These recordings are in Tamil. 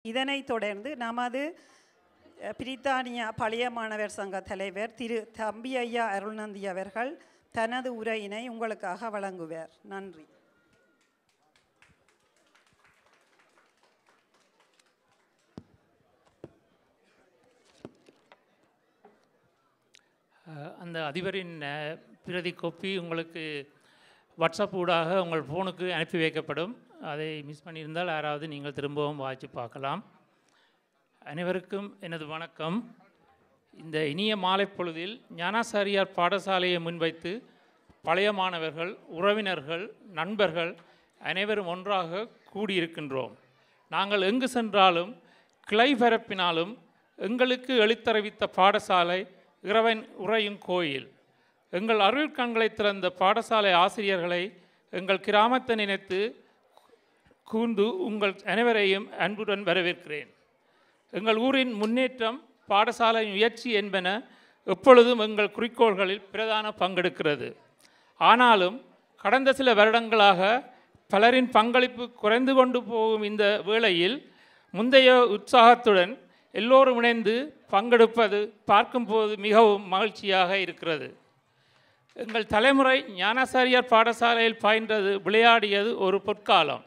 இதனைத் தொடர்ந்து நமது அஹ், பிரித்தானியா பழைய மாணவர் சங்க தலைவர் திரு தம்பி ஐயா அருள்நந்தி அவர்கள் தனது உரையினை உங்களுக்காக வழங்குவார் நன்றி அஹ், அந்த அதிபரின் அஹ், பிரதி கோப்பி உங்களுக்கு வாட்ஸ்அப் ஊடாக உங்கள் ஃபோனுக்கு அனுப்பி வைக்கப்படும் அதை மிஸ் பண்ணியிருந்தால் யாராவது நீங்கள் திரும்பவும் வாய்ச்சி பார்க்கலாம் அனைவருக்கும் எனது வணக்கம் இந்த இனிய மாலை பொழுதில் ஞானாசாரியார் பாடசாலையை முன்வைத்து பழைய மாணவர்கள் உறவினர்கள் நண்பர்கள் அனைவரும் ஒன்றாக கூடியிருக்கின்றோம் நாங்கள் எங்கு சென்றாலும் கிளை பரப்பினாலும் எங்களுக்கு எழுத்தறிவித்த பாடசாலை இறைவன் உறையும் கோயில் எங்கள் அருள் கண்களை திறந்த பாடசாலை ஆசிரியர்களை எங்கள் கிராமத்தை நினைத்து கூர்ந்து உங்கள் அனைவரையும் அன்புடன் வரவேற்கிறேன் எங்கள் ஊரின் முன்னேற்றம் பாடசாலையின் முயற்சி என்பன எப்பொழுதும் எங்கள் குறிக்கோள்களில் பிரதான பங்கெடுக்கிறது ஆனாலும் கடந்த சில வருடங்களாக பலரின் பங்களிப்பு குறைந்து கொண்டு போகும் இந்த வேளையில் முந்தைய உற்சாகத்துடன் எல்லோரும் இணைந்து பங்கெடுப்பது பார்க்கும்போது மிகவும் மகிழ்ச்சியாக இருக்கிறது எங்கள் தலைமுறை ஞானாசாரியார் பாடசாலையில் பயின்றது விளையாடியது ஒரு பொற்காலம்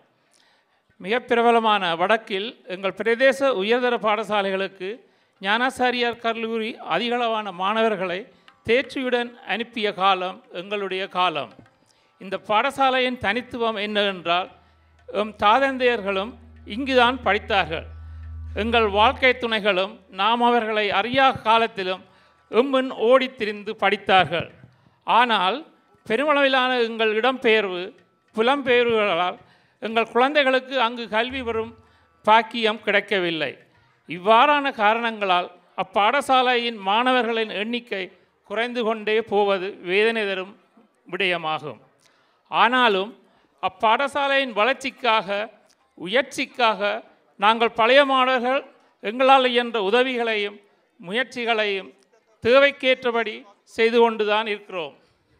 மிக பிரபலமான வடக்கில் எங்கள் பிரதேச உயர்தர பாடசாலைகளுக்கு ஞானாசாரியார் கல்லூரி அதிகளவான மாணவர்களை தேர்ச்சியுடன் அனுப்பிய காலம் எங்களுடைய காலம் இந்த பாடசாலையின் தனித்துவம் என்னவென்றால் எம் தாதந்தையர்களும் இங்குதான் படித்தார்கள் எங்கள் வாழ்க்கை துணைகளும் நாம் அவர்களை அறியா காலத்திலும் எம்முன் ஓடித் திரிந்து படித்தார்கள் ஆனால் பெருமளவிலான எங்கள் இடம்பெயர்வு புலம்பெயர்வுகளால் எங்கள் குழந்தைகளுக்கு அங்கு கல்வி பெறும் பாக்கியம் கிடைக்கவில்லை இவ்வாறான காரணங்களால் அப்பாடசாலையின் மாணவர்களின் எண்ணிக்கை குறைந்து கொண்டே போவது வேதனை தரும் விடயமாகும் ஆனாலும் அப்பாடசாலையின் வளர்ச்சிக்காக உயர்ச்சிக்காக நாங்கள் பழைய மாணவர்கள் எங்களால் இயன்ற உதவிகளையும் முயற்சிகளையும் தேவைக்கேற்றபடி செய்து கொண்டுதான் இருக்கிறோம்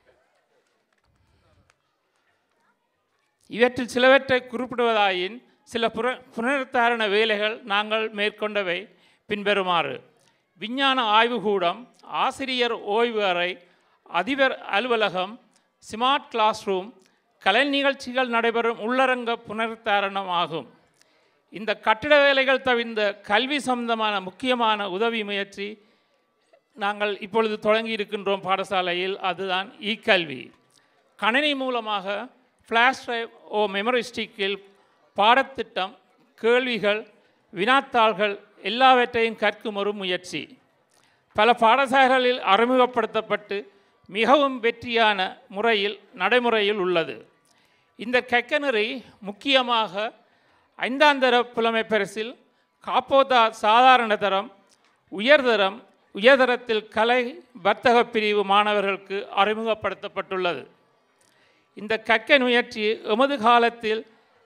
இவற்றில் சிலவற்றை குறிப்பிடுவதாயின் சில புற புனருத்தாரண வேலைகள் நாங்கள் மேற்கொண்டவை பின்வருமாறு விஞ்ஞான ஆய்வுக்கூடம் ஆசிரியர் ஓய்வு அறை அதிபர் அலுவலகம் ஸ்மார்ட் கிளாஸ் ரூம் கலை நிகழ்ச்சிகள் நடைபெறும் உள்ளரங்க புனருத்தாரணம் ஆகும் இந்த கட்டிட வேலைகள் தவிர்ந்த கல்வி சம்பந்தமான முக்கியமான உதவி முயற்சி நாங்கள் இப்பொழுது தொடங்கி இருக்கின்றோம் பாடசாலையில் அதுதான் இ கல்வி கணினி மூலமாக ஃப்ளாஷ் டிரைவ் ஓ மெமரி ஸ்டிக்கில் பாடத்திட்டம் கேள்விகள் வினாத்தாள்கள் எல்லாவற்றையும் கற்கும் ஒரு முயற்சி பல பாடசாலைகளில் அறிமுகப்படுத்தப்பட்டு மிகவும் வெற்றியான முறையில் நடைமுறையில் உள்ளது இந்த கக்கனரி முக்கியமாக ஐந்தாந்தர புலமை பரிசில் காப்போதா சாதாரண தரம் உயர்தரம் உயர்தரத்தில் கலை வர்த்தக பிரிவு மாணவர்களுக்கு அறிமுகப்படுத்தப்பட்டுள்ளது இந்த கக்க முயற்சி எமது காலத்தில்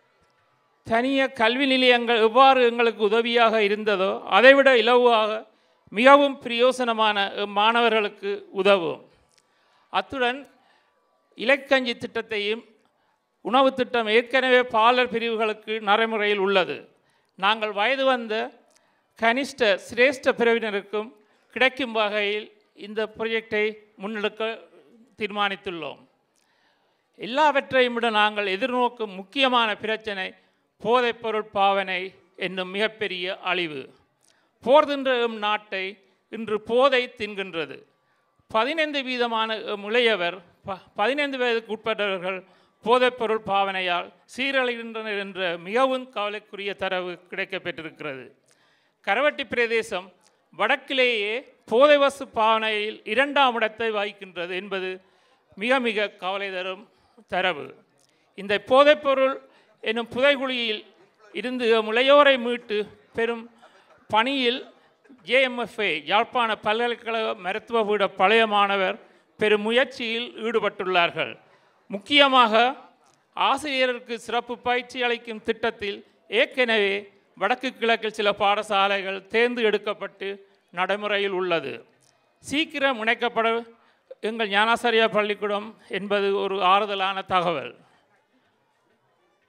தனிய கல்வி நிலையங்கள் எவ்வாறு எங்களுக்கு உதவியாக இருந்ததோ அதைவிட இலவாக மிகவும் பிரயோசனமான மாணவர்களுக்கு உதவும் அத்துடன் இலக்கஞ்சி திட்டத்தையும் உணவு திட்டம் ஏற்கனவே பாலர் பிரிவுகளுக்கு நடைமுறையில் உள்ளது நாங்கள் வயது வந்த கனிஷ்ட சிரேஷ்ட பிரிவினருக்கும் கிடைக்கும் வகையில் இந்த ப்ரொஜெக்டை முன்னெடுக்க தீர்மானித்துள்ளோம் எல்லாவற்றையும் விட நாங்கள் எதிர்நோக்கும் முக்கியமான பிரச்சனை போதைப்பொருள் பாவனை என்னும் மிகப்பெரிய அழிவு போர் தின்ற எம் நாட்டை இன்று போதை தின்கின்றது பதினைந்து வீதமான எம் இளையவர் ப பதினைந்து வயதுக்கு உட்பட்டவர்கள் போதைப்பொருள் பாவனையால் சீரழிகின்றனர் என்ற மிகவும் கவலைக்குரிய தரவு கிடைக்கப்பெற்றிருக்கிறது கரவட்டி பிரதேசம் வடக்கிலேயே போதை வசு பாவனையில் இரண்டாம் இடத்தை வகிக்கின்றது என்பது மிக மிக கவலை தரும் தரவு இந்த போதைப்பொருள் என்னும் புதைகுழியில் இருந்து முளையோரை மீட்டு பெரும் பணியில் ஜேஎம்எஃப்ஏ யாழ்ப்பாண பல்கலைக்கழக மருத்துவ பீட பழைய மாணவர் பெரும் முயற்சியில் ஈடுபட்டுள்ளார்கள் முக்கியமாக ஆசிரியருக்கு சிறப்பு பயிற்சி அளிக்கும் திட்டத்தில் ஏற்கனவே வடக்கு கிழக்கில் சில பாடசாலைகள் தேர்ந்து எடுக்கப்பட்டு நடைமுறையில் உள்ளது சீக்கிரம் இணைக்கப்பட எங்கள் ஞானாசாரியா பள்ளிக்கூடம் என்பது ஒரு ஆறுதலான தகவல்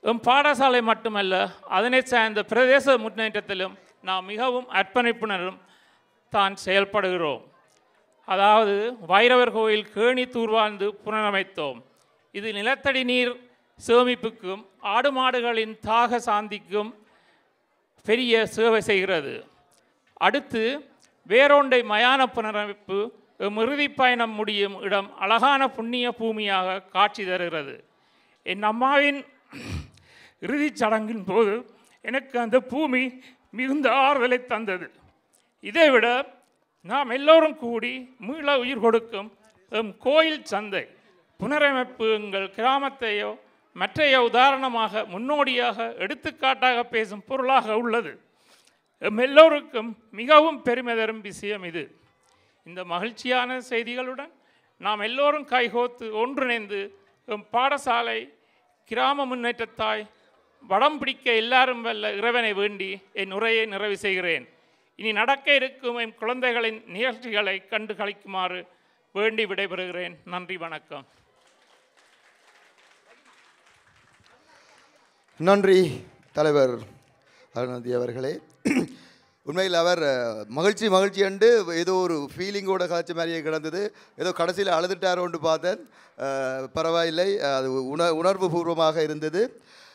எம் பாடசாலை மட்டுமல்ல அதனை சார்ந்த பிரதேச முன்னேற்றத்திலும் நாம் மிகவும் அர்ப்பணிப்புணரும் தான் செயல்படுகிறோம் அதாவது வைரவர் கோயில் கேணி தூர்வாழ்ந்து புனரமைத்தோம் இது நிலத்தடி நீர் சேமிப்புக்கும் ஆடு மாடுகளின் தாக சாந்திக்கும் பெரிய சேவை செய்கிறது அடுத்து வேறொன்றை மயான புனரமைப்பு எம் இறுதிப் பயணம் முடியும் இடம் அழகான புண்ணிய பூமியாக காட்சி தருகிறது என் அம்மாவின் இறுதிச் சடங்கின் போது எனக்கு அந்த பூமி மிகுந்த ஆறுதலை தந்தது இதைவிட நாம் எல்லோரும் கூடி மீள உயிர் கொடுக்கும் எம் கோயில் சந்தை புனரமைப்பு எங்கள் கிராமத்தையோ மற்றைய உதாரணமாக முன்னோடியாக எடுத்துக்காட்டாக பேசும் பொருளாக உள்ளது எம் எல்லோருக்கும் மிகவும் பெருமை தரும் விஷயம் இது இந்த மகிழ்ச்சியான செய்திகளுடன் நாம் எல்லோரும் கைகோத்து ஒன்றிணைந்து எம் பாடசாலை கிராம முன்னேற்றத்தாய் வடம் பிடிக்க எல்லாரும் வல்ல இறைவனை வேண்டி என் உரையை நிறைவு செய்கிறேன் இனி நடக்க இருக்கும் என் குழந்தைகளின் நிகழ்ச்சிகளை கண்டு கழிக்குமாறு வேண்டி விடைபெறுகிறேன் நன்றி வணக்கம் நன்றி தலைவர் அருணாந்தி அவர்களே உண்மையில் அவர் அஹ், மகிழ்ச்சி மகிழ்ச்சி அண்டு ஏதோ ஒரு ஃபீலிங்கோட காய்ச்ச மாதிரியே கிடந்தது ஏதோ கடைசியில் அழுதுட்டாரோன்னு பார்த்தேன் அஹ், பரவாயில்லை அது உண உணர்வு பூர்வமாக இருந்தது